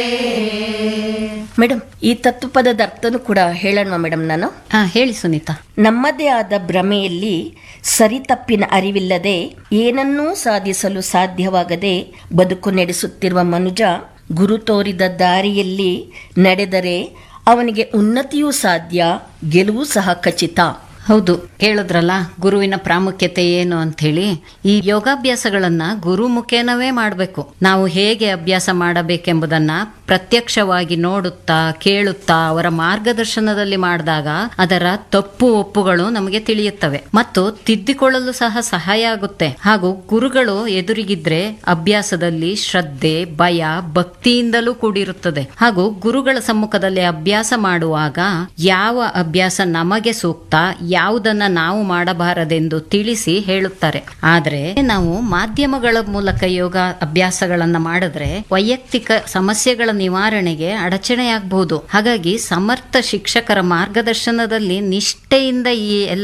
madam ಈ ತತ್ವಪದದ ಅರ್ಥನೂ ಕೂಡ ಹೇಳೋಣ ಮೇಡಮ್ ನಾನು ಹಾ ಹೇಳಿ ಸುನೀತಾ ನಮ್ಮದೇ ಆದ ಭ್ರಮೆಯಲ್ಲಿ ಸರಿತಪ್ಪಿನ ಅರಿವಿಲ್ಲದೆ ಏನನ್ನೂ ಸಾಧಿಸಲು ಸಾಧ್ಯವಾಗದೆ ಬದುಕು ನಡೆಸುತ್ತಿರುವ ಮನುಜ ಗುರು ತೋರಿದ ದಾರಿಯಲ್ಲಿ ನಡೆದರೆ ಅವನಿಗೆ ಉನ್ನತಿಯೂ ಸಾಧ್ಯ ಗೆಲುವು ಸಹ ಖಚಿತ ಹೌದು ಕೇಳಿದ್ರಲ್ಲ ಗುರುವಿನ ಪ್ರಾಮುಖ್ಯತೆ ಏನು ಅಂತ ಹೇಳಿ ಈ ಯೋಗಾಭ್ಯಾಸಗಳನ್ನ ಗುರು ಮುಖೇನವೇ ಮಾಡಬೇಕು ನಾವು ಹೇಗೆ ಅಭ್ಯಾಸ ಮಾಡಬೇಕೆಂಬುದನ್ನ ಪ್ರತ್ಯಕ್ಷವಾಗಿ ನೋಡುತ್ತಾ ಕೇಳುತ್ತಾ ಅವರ ಮಾರ್ಗದರ್ಶನದಲ್ಲಿ ಮಾಡಿದಾಗ ಅದರ ತಪ್ಪು ಒಪ್ಪುಗಳು ನಮಗೆ ತಿಳಿಯುತ್ತವೆ ಮತ್ತು ತಿದ್ದಿಕೊಳ್ಳಲು ಸಹ ಸಹಾಯ ಆಗುತ್ತೆ ಹಾಗೂ ಗುರುಗಳು ಎದುರಿಗಿದ್ರೆ ಅಭ್ಯಾಸದಲ್ಲಿ ಶ್ರದ್ಧೆ ಭಯ ಭಕ್ತಿಯಿಂದಲೂ ಕೂಡಿರುತ್ತದೆ ಹಾಗೂ ಗುರುಗಳ ಸಮ್ಮುಖದಲ್ಲಿ ಅಭ್ಯಾಸ ಮಾಡುವಾಗ ಯಾವ ಅಭ್ಯಾಸ ನಮಗೆ ಸೂಕ್ತ ಯಾವುದನ್ನ ನಾವು ಮಾಡಬಾರದೆಂದು ತಿಳಿಸಿ ಹೇಳುತ್ತಾರೆ ಆದರೆ ನಾವು ಮಾಧ್ಯಮಗಳ ಮೂಲಕ ಯೋಗ ಅಭ್ಯಾಸಗಳನ್ನ ಮಾಡಿದ್ರೆ ವೈಯಕ್ತಿಕ ಸಮಸ್ಯೆಗಳ ನಿವಾರಣೆಗೆ ಅಡಚಣೆಯಾಗಬಹುದು ಹಾಗಾಗಿ ಸಮರ್ಥ ಶಿಕ್ಷಕರ ಮಾರ್ಗದರ್ಶನದಲ್ಲಿ ನಿಷ್ಠೆಯಿಂದ ಈ ಎಲ್ಲ